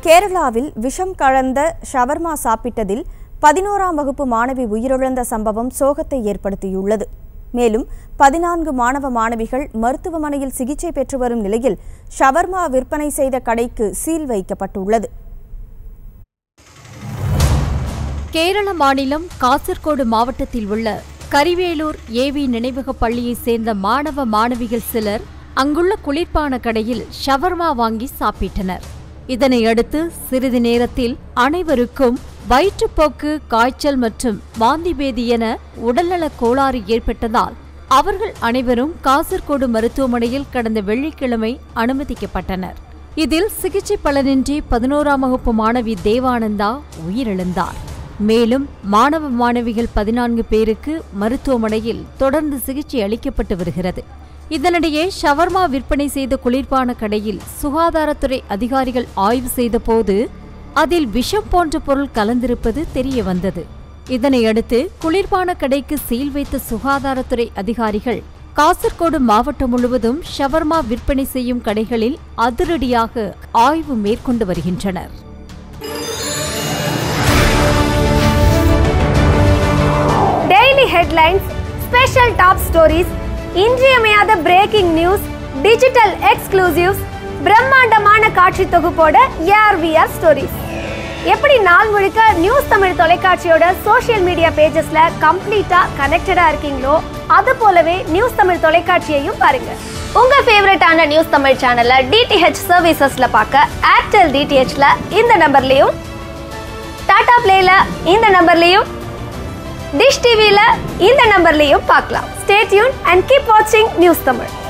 கேரளாவில் விஷம் கலந்த ஷவர்மா சாப்பிட்டதில் பதினோராம் வகுப்பு மாணவி உயிரிழந்த சம்பவம் சோகத்தை ஏற்படுத்தியுள்ளது மேலும் பதினான்கு மாணவ மாணவிகள் மருத்துவமனையில் சிகிச்சை பெற்று வரும் நிலையில் ஷவர்மா விற்பனை செய்த கடைக்கு சீல் வைக்கப்பட்டுள்ளது கேரள மாநிலம் காசர்கோடு மாவட்டத்தில் உள்ள கரிவேலூர் ஏவி நினைவகப் பள்ளியைச் சேர்ந்த மாணவ மாணவிகள் சிலர் அங்குள்ள குளிர்பான கடையில் ஷவர்மா வாங்கி சாப்பிட்டனர் இதனையடுத்து சிறிது நேரத்தில் அனைவருக்கும் வயிற்றுப்போக்கு காய்ச்சல் மற்றும் வாந்தி பேதி என உடல்நலக் கோளாறு ஏற்பட்டதால் அவர்கள் அனைவரும் காசர்கோடு மருத்துவமனையில் கடந்த வெள்ளிக்கிழமை அனுமதிக்கப்பட்டனர் இதில் சிகிச்சை பலனின்றி பதினோராம் வகுப்பு மாணவி தேவானந்தா உயிரிழந்தார் மேலும் மாணவ மாணவிகள் பதினான்கு பேருக்கு மருத்துவமனையில் தொடர்ந்து சிகிச்சை அளிக்கப்பட்டு வருகிறது இதனிடையே ஷவர்மா விற்பனை செய்த குளிர்பான கடையில் சுகாதாரத்துறை அதிகாரிகள் ஆய்வு செய்தபோது அதில் விஷம் போன்ற பொருள் கலந்திருப்பது தெரிய வந்தது இதனையடுத்து குளிர்பான கடைக்கு சீல் வைத்த சுகாதாரத்துறை அதிகாரிகள் காசர்கோடு மாவட்டம் முழுவதும் ஷவர்மா விற்பனை செய்யும் கடைகளில் அதிரடியாக ஆய்வு மேற்கொண்டு வருகின்றனர் daily headlines special top stories இன்றியமையாத பிரேக்கிங் நியூஸ் டிஜிட்டல் எக்ஸ்க்ளூசிவ்ஸ் பிரம்மாண்டமான காட்சி தொகுப்போட ஏஆர்விஆர் ஸ்டோரிஸ் எப்படி நாள் முழுக்க நியூஸ் தமிழ் தொலைக்காட்சியோட சோஷியல் மீடியா பேஜஸ்ல கம்ப்ளீட்டா கனெக்டடா இருக்கீங்களோ அது போலவே நியூஸ் தமிழ் தொலைக்காட்சியையும் பாருங்க உங்க ஃபேவரட்டான நியூஸ் தமிழ் சேனலை டிடிஹெச் சர்வீசஸ்ல பார்க்க ஏர்டெல் டிடிஹெச்ல இந்த நம்பர்லயும் டாடா பிளேல இந்த நம்பர்லயும் டிஷ் டிவில இந்த நம்பர்லயும் பார்க்கலாம் ஸ்டே டியூன் அண்ட் கீப் வாட்சிங் நியூஸ் தமிழ்